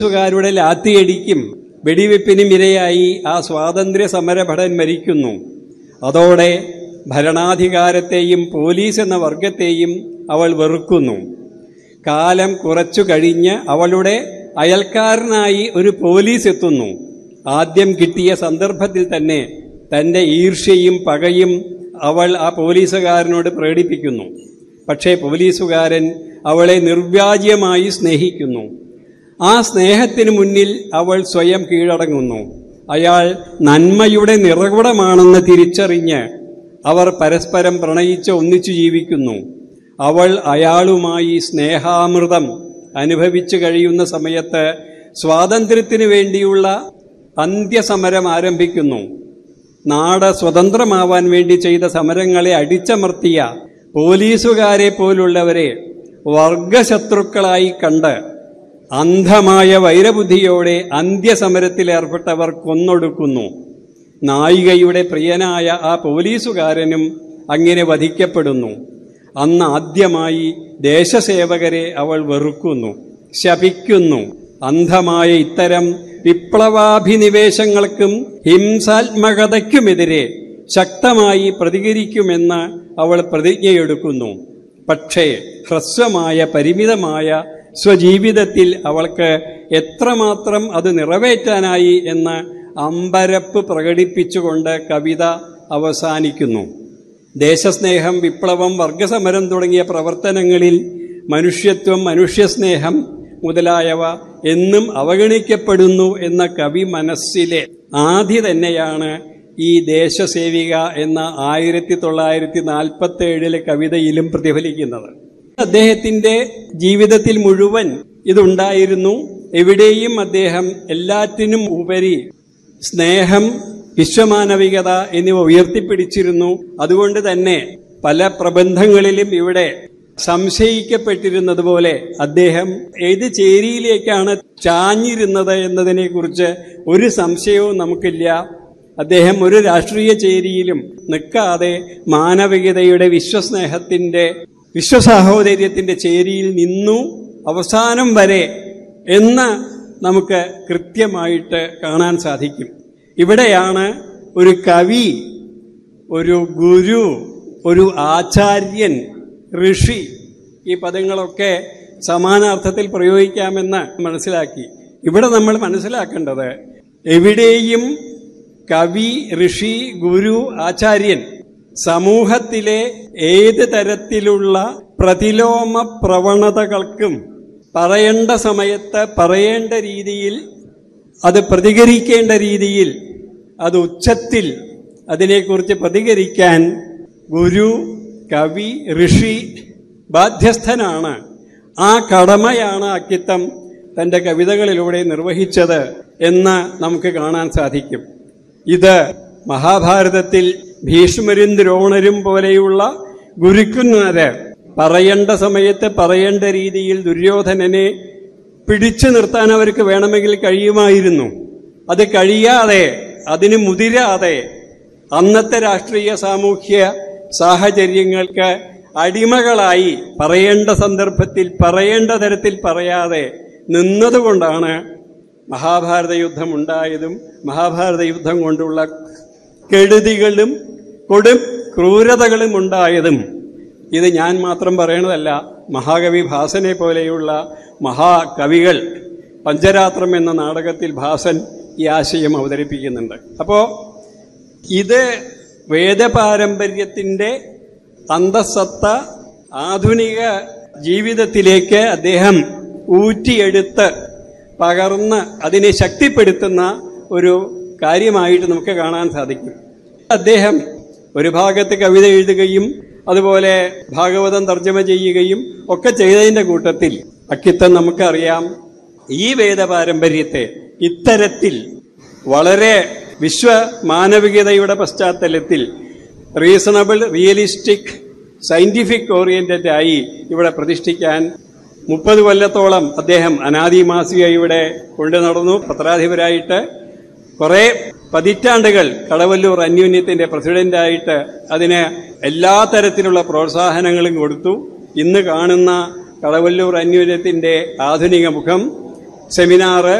ുകാരുടെ ലാത്തിയടിക്കും വെടിവെപ്പിനും ഇരയായി ആ സ്വാതന്ത്ര്യ സമരഭടൻ മരിക്കുന്നു അതോടെ ഭരണാധികാരത്തെയും പോലീസ് എന്ന വർഗത്തെയും അവൾ വെറുക്കുന്നു കാലം കുറച്ചു കഴിഞ്ഞ് അവളുടെ അയൽക്കാരനായി ഒരു പോലീസ് എത്തുന്നു ആദ്യം കിട്ടിയ സന്ദർഭത്തിൽ തന്നെ തന്റെ ഈർഷ്യയും പകയും അവൾ ആ പോലീസുകാരനോട് പ്രകടിപ്പിക്കുന്നു പക്ഷേ പോലീസുകാരൻ അവളെ നിർവ്യാജ്യമായി സ്നേഹിക്കുന്നു ആ സ്നേഹത്തിന് മുന്നിൽ അവൾ സ്വയം കീഴടങ്ങുന്നു അയാൾ നന്മയുടെ നിറകുടമാണെന്ന് തിരിച്ചറിഞ്ഞ് അവർ പരസ്പരം പ്രണയിച്ച് ഒന്നിച്ചു ജീവിക്കുന്നു അവൾ അയാളുമായി സ്നേഹാമൃതം അനുഭവിച്ചു കഴിയുന്ന സമയത്ത് സ്വാതന്ത്ര്യത്തിനു വേണ്ടിയുള്ള അന്ത്യസമരം ആരംഭിക്കുന്നു നാട് സ്വതന്ത്രമാവാൻ വേണ്ടി ചെയ്ത സമരങ്ങളെ അടിച്ചമർത്തിയ പോലീസുകാരെ പോലുള്ളവരെ വർഗശത്രുക്കളായി കണ്ട് അന്ധമായ വൈരബുദ്ധിയോടെ അന്ത്യസമരത്തിൽ ഏർപ്പെട്ടവർ കൊന്നൊടുക്കുന്നു നായികയുടെ പ്രിയനായ ആ പോലീസുകാരനും അങ്ങനെ വധിക്കപ്പെടുന്നു അന്ന് ആദ്യമായി ദേശസേവകരെ അവൾ വെറുക്കുന്നു ശപിക്കുന്നു അന്ധമായ ഇത്തരം വിപ്ലവാഭിനിവേശങ്ങൾക്കും ഹിംസാത്മകതയ്ക്കുമെതിരെ ശക്തമായി പ്രതികരിക്കുമെന്ന് അവൾ പ്രതിജ്ഞയെടുക്കുന്നു പക്ഷേ ഹ്രസ്വമായ പരിമിതമായ സ്വജീവിതത്തിൽ അവൾക്ക് എത്രമാത്രം അത് നിറവേറ്റാനായി എന്ന് അമ്പരപ്പ് പ്രകടിപ്പിച്ചുകൊണ്ട് കവിത അവസാനിക്കുന്നു ദേശസ്നേഹം വിപ്ലവം വർഗസമരം തുടങ്ങിയ പ്രവർത്തനങ്ങളിൽ മനുഷ്യത്വം മനുഷ്യസ്നേഹം മുതലായവ എന്നും അവഗണിക്കപ്പെടുന്നു എന്ന കവി മനസ്സിലെ ആദ്യ തന്നെയാണ് ഈ ദേശസേവിക എന്ന ആയിരത്തി തൊള്ളായിരത്തി നാൽപ്പത്തി ഏഴിലെ കവിതയിലും പ്രതിഫലിക്കുന്നത് അദ്ദേഹത്തിന്റെ ജീവിതത്തിൽ മുഴുവൻ ഇതുണ്ടായിരുന്നു എവിടെയും അദ്ദേഹം എല്ലാറ്റിനും ഉപരി സ്നേഹം വിശ്വമാനവികത എന്നിവ ഉയർത്തിപ്പിടിച്ചിരുന്നു അതുകൊണ്ട് തന്നെ പല പ്രബന്ധങ്ങളിലും ഇവിടെ സംശയിക്കപ്പെട്ടിരുന്നത് പോലെ അദ്ദേഹം ഏത് ചേരിയിലേക്കാണ് ചാഞ്ഞിരുന്നത് എന്നതിനെ കുറിച്ച് ഒരു സംശയവും നമുക്കില്ല അദ്ദേഹം ഒരു രാഷ്ട്രീയ ചേരിയിലും നിൽക്കാതെ മാനവികതയുടെ വിശ്വസ്നേഹത്തിന്റെ വിശ്വസാഹോദര്യത്തിന്റെ ചേരിയിൽ നിന്നു അവസാനം വരെ എന്ന് നമുക്ക് കൃത്യമായിട്ട് കാണാൻ സാധിക്കും ഇവിടെയാണ് ഒരു കവി ഒരു ഗുരു ഒരു ആചാര്യൻ ഋഷി ഈ പദങ്ങളൊക്കെ സമാനാർത്ഥത്തിൽ പ്രയോഗിക്കാമെന്ന് മനസ്സിലാക്കി ഇവിടെ നമ്മൾ മനസ്സിലാക്കേണ്ടത് എവിടെയും കവി ഋഷി ഗുരു ആചാര്യൻ സമൂഹത്തിലെ ഏത് തരത്തിലുള്ള പ്രതിലോമ പ്രവണതകൾക്കും പറയേണ്ട സമയത്ത് പറയേണ്ട രീതിയിൽ അത് പ്രതികരിക്കേണ്ട രീതിയിൽ അത് ഉച്ചത്തിൽ അതിനെക്കുറിച്ച് പ്രതികരിക്കാൻ ഗുരു കവി ഋഷി ബാധ്യസ്ഥനാണ് ആ കടമയാണ് അക്കിത്തം തന്റെ കവിതകളിലൂടെ നിർവഹിച്ചത് എന്ന് നമുക്ക് കാണാൻ സാധിക്കും ഇത് മഹാഭാരതത്തിൽ ഭീഷ്മരും ദ്രോണരും പോലെയുള്ള ഗുരുക്കന്മാര് പറയേണ്ട സമയത്ത് പറയേണ്ട രീതിയിൽ ദുര്യോധനനെ പിടിച്ചു നിർത്താൻ അവർക്ക് വേണമെങ്കിൽ കഴിയുമായിരുന്നു അത് കഴിയാതെ അതിന് മുതിരാതെ അന്നത്തെ രാഷ്ട്രീയ സാമൂഹ്യ സാഹചര്യങ്ങൾക്ക് അടിമകളായി പറയേണ്ട സന്ദർഭത്തിൽ പറയേണ്ട തരത്തിൽ പറയാതെ നിന്നതുകൊണ്ടാണ് മഹാഭാരത യുദ്ധം ഉണ്ടായതും മഹാഭാരത യുദ്ധം കൊണ്ടുള്ള കെടുതികളും കൊടും ക്രൂരതകളും ഉണ്ടായതും ഇത് ഞാൻ മാത്രം പറയണതല്ല മഹാകവി ഭാസനെ പോലെയുള്ള മഹാകവികൾ പഞ്ചരാത്രം എന്ന നാടകത്തിൽ ഭാസൻ ഈ ആശയം അവതരിപ്പിക്കുന്നുണ്ട് അപ്പോ ഇത് വേദപാരമ്പര്യത്തിന്റെ അന്തസത്ത ആധുനിക ജീവിതത്തിലേക്ക് അദ്ദേഹം ഊറ്റിയെടുത്ത് പകർന്ന് അതിനെ ശക്തിപ്പെടുത്തുന്ന ഒരു കാര്യമായിട്ട് നമുക്ക് കാണാൻ സാധിക്കും അദ്ദേഹം ഒരു ഭാഗത്ത് കവിത എഴുതുകയും അതുപോലെ ഭാഗവതം തർജ്ജമ ചെയ്യുകയും ഒക്കെ ചെയ്തതിന്റെ കൂട്ടത്തിൽ അക്കിത്തം നമുക്കറിയാം ഈ വേദപാരമ്പര്യത്തെ ഇത്തരത്തിൽ വളരെ വിശ്വ മാനവികതയുടെ പശ്ചാത്തലത്തിൽ റീസണബിൾ റിയലിസ്റ്റിക് സയന്റിഫിക് ഓറിയന്റഡ് ആയി ഇവിടെ പ്രതിഷ്ഠിക്കാൻ മുപ്പത് കൊല്ലത്തോളം അദ്ദേഹം അനാദിമാസിക ഇവിടെ കൊണ്ടു നടന്നു പത്രാധിപരായിട്ട് കുറെ പതിറ്റാണ്ടുകൾ കടവല്ലൂർ അന്യോന്യത്തിന്റെ പ്രസിഡന്റായിട്ട് അതിന് എല്ലാ തരത്തിലുള്ള പ്രോത്സാഹനങ്ങളും കൊടുത്തു ഇന്ന് കാണുന്ന കടവല്ലൂർ അന്യോന്യത്തിന്റെ ആധുനിക മുഖം സെമിനാറ്